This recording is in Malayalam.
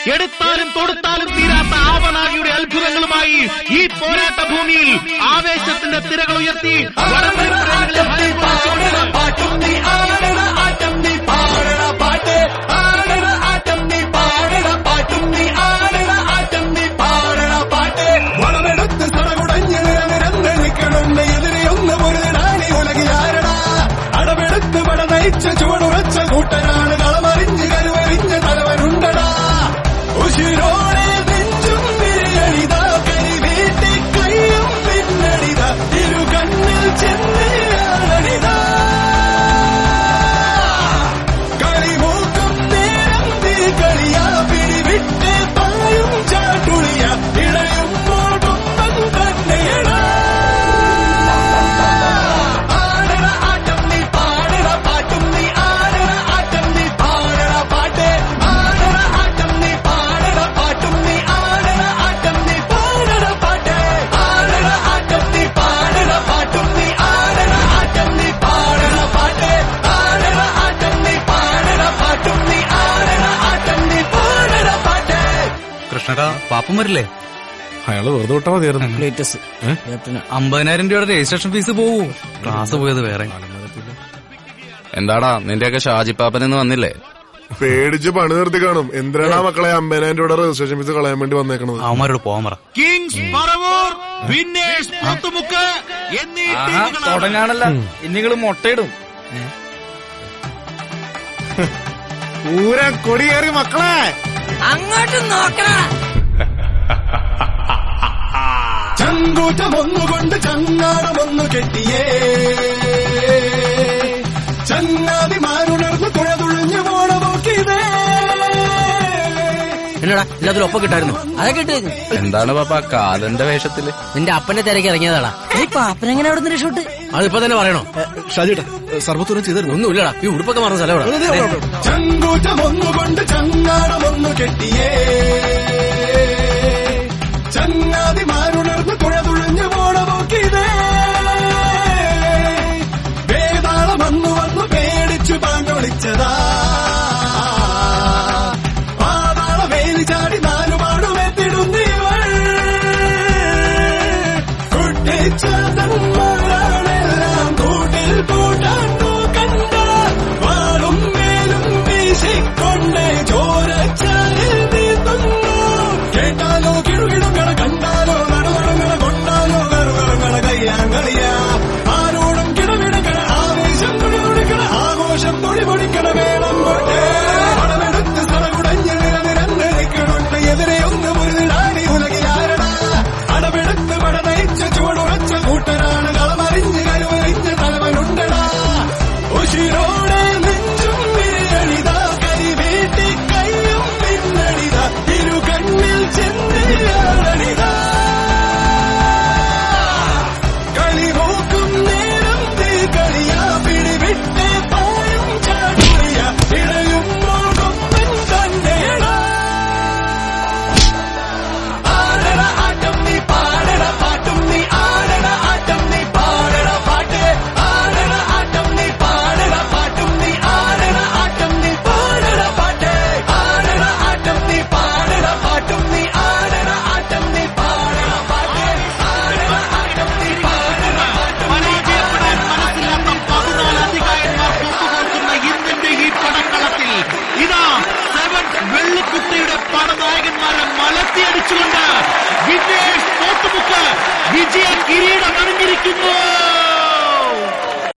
എടുത്താലും തൊടുത്താലും തീരാത്ത ആവനാഴിയുടെ അത്ഭുതങ്ങളുമായി ഈ പോരാട്ട ഭൂമിയിൽ ആവേശത്തിന്റെ തിരകൾ ഉയർത്തി വടംവലി പ്രേമികളെ ഹരഘോഷിച്ചുകൊണ്ട് പാട്ടും നീ ആടണ ആട്ടം നീ പാടണ പാട്ട് ആടണ ആട്ടം നീ പാടണ പാട്ടും നീ ആടണ ആട്ടം നീ പാടണ പാട്ട് വളമെടുത്ത് സടകുടഞ്ഞ് നിരനിരന്ന് നിൽക്കണം എതിരെ ഒന്ന് പൊരുതിടാണി ഉലകിലാരണ അടവെടുത്ത് പട നയിച്ച ചുവടുറച്ച കൂട്ടനാണ് കളമറിഞ്ഞ് കരുവരിഞ്ഞ് തലവനുണ്ടടാ ഉശിരോടെ നെഞ്ചും വിരിയണിതാ കരി വീട്ടി കയ്യും പിന്നണിതാ ഇരു കണ്ണിൽ ചെന്നണിതാ കളിമൂക്കും നേരം തീ കളിയാ പിടിവിട്ട് പായും ചാട്ടുളിയ ഇളയുമ്പോൾ കൊമ്പൻ തന്നെയടാ ആടണ ആട്ടം നീ പാടണ പാട്ടും നീ ആടണ ആട്ടം നീ പാടണ പാട്ട് ആടണ ആട്ടം നീ പാടണ പാട്ടും നീ ആടണ ആട്ടം നീ പാടണ പാട്ട് ആടണ ആട്ടം നീ പാടണ പാട്ടും നീ ആടണ ആട്ടം നീ പാടണ പാട്ട് ആടണ ആട്ടം നീ പാടണ പാട്ടും നീ ആടണ ആട്ടം നീ പാടണ പാട്ട് കൃഷ്ണടാ പാപ്പം വരില്ലേ അയാള് വെറുതെ വിട്ടാ മതിയായിരുന്നു ലേറ്റസ്റ്റ് ക്യാപ്റ്റന് അമ്പതിനായിരം രൂപയുടെ രജിസ്ട്രേഷൻ ഫീസ് പോവൂ ക്ലാസ് പോയത് വേറെ എന്താടാ നിന്റെയൊക്കെ ഷാജിപ്പാപ്പനെന്ന് വന്നില്ലേ പേടിച്ച് പണി നിർത്തി കാണും എന്തിനാണ് ആ മക്കളെ അമ്പതിനായിരം രൂപയുടെ രജിസ്ട്രേഷൻ ഫീസ് കളയാൻ വേണ്ടി വന്നേക്കണത് അവന്മാരോട് പോവാൻ പറ കിങ്സ് പറവൂർ വിന്നേഴ്സ് പോത്തുമുക്ക് എന്നീ ടീമുകളാണ് തുടങ്ങാണല്ല ഇനിങ്ങള് മുട്ടയിടും പൂര കൊടിയേറി മക്കളെ അങ്ങോട്ട് നോക്കണ ചങ്കൂറ്റമൊന്നുകൊണ്ട് ചങ്ങാടമൊന്നു കെട്ടിയേ ചങ്ങാതിമാരുണർന്ന് തുഴതുഴഞ്ഞു പോണ നോക്കിയതേ എന്നടാ എല്ലാത്തിലും ഒപ്പം കിട്ടായിരുന്നു അതൊക്കെ ഇട്ട് എന്താണ് പാപ്പ കാലന്റെ വേഷത്തില് നിന്റെ അപ്പന്റെ തിരക്ക് ഇറങ്ങിയതാടാ പാപ്പനെങ്ങനെ അവിടെ നിന്ന് രക്ഷോട്ട് അതിപ്പോ തന്നെ പറയണോ ഷാജിട്ടാ സർവത്തൂരം ചെയ്തിരുന്നു ഒന്നുമില്ലടാ ഈ ഉടുപ്പൊക്കെ മറന്ന സ്ഥലം ചങ്കൂറ്റമൊന്നുകൊണ്ട് ചങ്ങാടമൊന്നു കെട്ടിയേ ചങ്ങാതിമാരുണർന്ന് തുഴതുഴഞ്ഞു പോണ നോക്കിയതേ വേതാളം വന്നു വന്നു പേടിച്ചു പാഞ്ഞൊളിച്ചതാ പാതാള വേലി ചാടി നാലുപാടുമെത്തിടുന്നീവൾ കുട്ടിച്ചതന്മാരാണെല്ലാം കൂട്ടിൽ കൂട്ടാൻ കണ്ട വാളും മേലും വീശിക്കൊണ്ട് ചോരച്ചാലിൽ നീന്തുന്നു കേട്ടാലോ കിടുകിടുകള കണ്ടാലോ നടുനടുകള കൊണ്ടാലോ കറുകളങ്ങള കയ്യാങ്കളിയ ആരോടും കിടവിടക്കണ ആവേശം തുടിതുടിക്കണ ആഘോഷം തുടിപൊടിക്കണ വേണം കൊണ്ട് പണമെടുത്ത് സ്ഥലകുടഞ്ഞ് നിരനിരന്ന് നിൽക്കണുണ്ട് എതിരെ ഒന്ന് മുരുതിടാണി ഉലകിലാരണ അടവെടുത്ത് പട നയിച്ച ചുവടുറച്ച കൂട്ടനാണ് കളമറിഞ്ഞ് കരുവറിഞ്ഞ് തലവനുണ്ടടാ ഉശിരോടെ നെഞ്ചും വിരിയണിതാ കരി വീട്ടി കയ്യും പിന്നണിതാ ഇരു കണ്ണിൽ ചെന്നിടാണിതാ കളിമൂക്കും നേരം തീ കളിയാ പിടിവിട്ട് പായും ചാടുറിയ ഇടയുമ്പോൾ കൊമ്പൻ തന്നെയടാ ആടണ ആട്ടം നീ പാടണ പാട്ടും നീ ആടണ ആട്ടം നീ പാടണ പാട്ട് ആടണ ആട്ടം നീ പാടണ പാട്ടും നീ ആടണ ആട്ടം നീ പാടണ പാട്ട് ആടണ ആട്ടം നീ പാടണ പാട്ടും നീ ആടണ ആട്ടം നീ പാടണ പാട്ട് ആടണ ആട്ടം നീ പാടണ പാട്ടും പരാജയപ്പെടാൻ മനസ്സില്ലാത്ത പതിനാല് അധികായന്മാർ തൊട്ടുകൊടുക്കുന്ന ഇന്നിന്റെ ഈ പടക്കളത്തിൽ ഇതാ സെവൻ വെള്ളിക്കുട്ടിയുടെ പടനായകന്മാരെ മലത്തിയടിച്ചുകൊണ്ട് വിന്നേഴ്സ് പോത്തുമുക്ക് വിജയ കിരീടം അണിഞ്ഞിരിക്കുന്നു